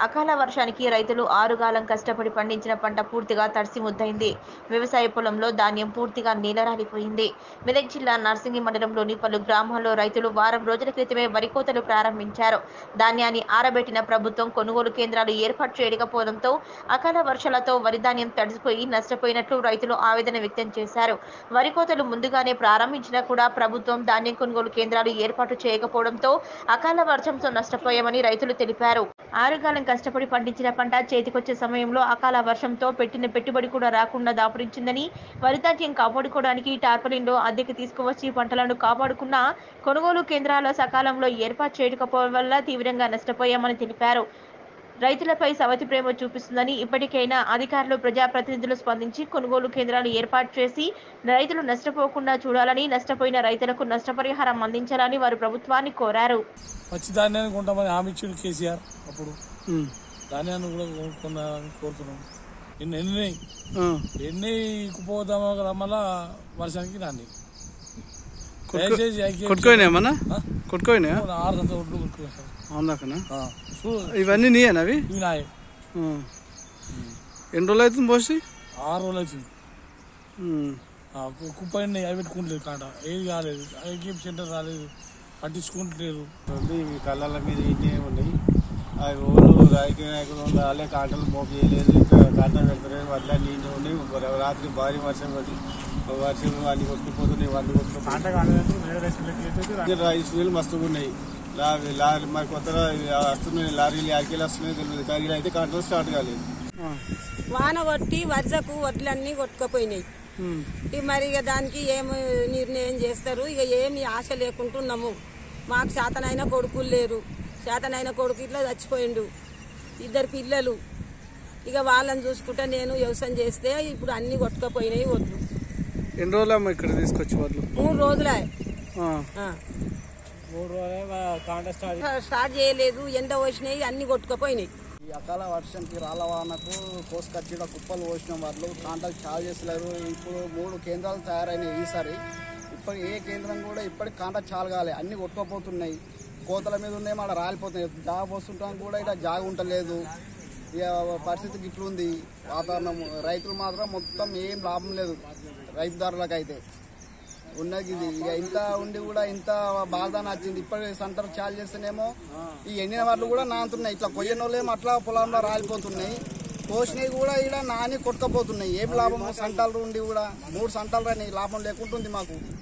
అకాల వర్షానికి రైతులు ఆరుగాలం కష్టపడి పండించిన పంట పూర్తిగా తడిసి ముద్దైంది వ్యవసాయ పొలంలో ధాన్యం పూర్తిగా నీలరాలిపోయింది మెదక్ జిల్లా నర్సింగి మండలంలోని పలు గ్రామాల్లో రైతులు వారం రోజుల క్రితమే వరి కోతలు ప్రారంభించారు ధాన్యాన్ని ఆరబెట్టిన ప్రభుత్వం కొనుగోలు కేంద్రాలు ఏర్పాటు చేయకపోవడంతో అకాల వర్షాలతో వరి ధాన్యం తడిసిపోయి నష్టపోయినట్లు రైతులు ఆవేదన వ్యక్తం చేశారు వరి కోతలు ముందుగానే ప్రారంభించినా కూడా ప్రభుత్వం ధాన్యం కొనుగోలు కేంద్రాలు ఏర్పాటు చేయకపోవడంతో అకాల వర్షంతో నష్టపోయామని రైతులు తెలిపారు ఆరుగాలం కష్టపడి పండించిన పంట చేతికొచ్చే సమయంలో అకాల వర్షంతో పెట్టిన పెట్టుబడి కూడా రాకుండా దాపురించిందని వరి ధాన్యం కాపాడుకోవడానికి టార్పలిన్లో అద్దెకి తీసుకువచ్చి పంటలను కాపాడుకున్న కొనుగోలు కేంద్రాల సకాలంలో ఏర్పాటు చేయకపోవడం వల్ల తీవ్రంగా నష్టపోయామని తెలిపారు రైతులపై సవతి ప్రేమ చూపిస్తుందని ఇప్పటికైనా అధికారులు ప్రజాప్రతినిధులు స్పందించి కొనుగోలు కేంద్రాలు ఏర్పాటు చేసి రైతులు నష్టపోకుండా చూడాలని నష్టపోయిన రైతులకు నష్టపరిహారం అందించాలని వారు ప్రభుత్వాన్ని కోరారు పచ్చి ధాన్యాన్ని కొంటామని హామీ ఇచ్చిండు కేసీఆర్ అప్పుడు ఉమ్. ధాన్యాన్ని కూడా కొనుక్కుందామని కోరుతున్నాం ఎన్ని ఎన్ని ఆ. ఎన్ని ఇక్కుపోదామో రమ్మల్లా వర్షానికి రాండి కొట్టుకో- దయచేసి ఐక్య- కొట్టుకోయినా ఏమన్నా ఆ? కొట్టుకోయినా ఆరు గంటల ఒడ్లు కొనుక్కున్నాం అవునాకనా సార్. ఆ. చూడు ఇవన్నీ నీయేనా అవి ఇవి నాయే ఆ. ఎన్ని రోజులు అవుతుంది పోసి ఆరు రోజులు వచ్చింది ఉమ్. కుప్ప అవి పెట్టుకుంటలేదు కాట ఏది కాలేదు ఐక్యం సెంటర్ రాలేదు పట్టించుకుంటలేరు ఉంది ఇవి కళ్ళల మీద ఇన్ని ఉన్నాయి అవి ఓళ్ళు రాజకీయ నాయకులు ఉన్న వాళ్ళే కాంటలు మోపు చేయలేదు ఇంకా కాంటలు పెడతలేదు వడ్ల నీళ్ళు ఉన్నాయి ఒక రాత్రి భారీ వర్షం పడి ఒక వర్షం అన్ని కొట్టుకుపోతున్నాయి వాళ్ళు కొట్టుకుపోతున్నాయి రైస్ నీళ్ళు మస్తుగా ఉన్నాయి లారీ లారీ మరి కొత్తగా ఇవి వస్తున్నాయి లారీలు యాడికెళ్ళి వస్తున్నాయి తెలియదు కానీ అయితే కాంటలు స్టార్ట్ కాలేదు ఆ. వాన కొట్టి వర్షకు వడ్లన్నీ కొట్టుకుపోయినాయి ఉమ్. ఇక మరి ఇక దానికి ఏం నిర్ణయం చేస్తారు ఇక ఏమి ఆశ లేకుంటున్నాము మాకు శాతనైన కొడుకులు లేరు శాతనైన కొడుకు ఇట్లా చచ్చిపోయిండు ఇద్దరు పిల్లలు ఇక వాళ్ళని చూసుకుంటే నేను వ్యవసాయం చేస్తే ఇప్పుడు అన్ని కొట్టుకుపోయినాయి వడ్లు ఎన్ని రోజులమ్మా ఇక్కడ తీసుకొచ్చి వాళ్ళు మూడు రోజులే ఆ. ఆ. స్టార్ట్ చేయలేదు ఎండ వచ్చినాయి అన్ని కొట్టుకుపోయినాయి ఈ అకాల వర్షంకి రాళ్ళ వానకు కోసుకొచ్చిన కుప్పలు పోసిన వాళ్ళు కాంటాక్ట్ చాలు చేసలేరు ఇప్పుడు మూడు కేంద్రాలు తయారైనాయి ఈసారి ఇప్పటి ఏ కేంద్రం కూడా ఇప్పటికి కాంటాక్ట్ చాలు కాలే అన్ని కొట్టుకుపోతున్నాయి కోతల మీద ఉన్నాయి మన రాలిపోతున్నాయి జాగ పోస్తుంటాం కూడా ఇలా జాగ ఉండలేదు ఇక పరిస్థితి ఇట్లుంది వాతావరణం రైతులు మాత్రం మొత్తం ఏం లాభం లేదు రైతుదారులకు అయితే ఉన్నది ఇది ఇక ఇంత ఉండి కూడా ఇంత బాధ నచ్చింది ఇప్పటి సంటర్ చాలు చేస్తేనేమో ఈ ఎండిన వాళ్ళు కూడా నానుతున్నాయి ఇట్లా కొయ్యని వాళ్ళేమో అట్లా పొలంలో రాలిపోతున్నాయి కోసినవి కూడా ఇక్కడ నాని కొట్టుకపోతున్నాయి ఏం లాభం సంటాలు ఉండి కూడా మూడు సంటాలు రాని లాభం లేకుంటుంది మాకు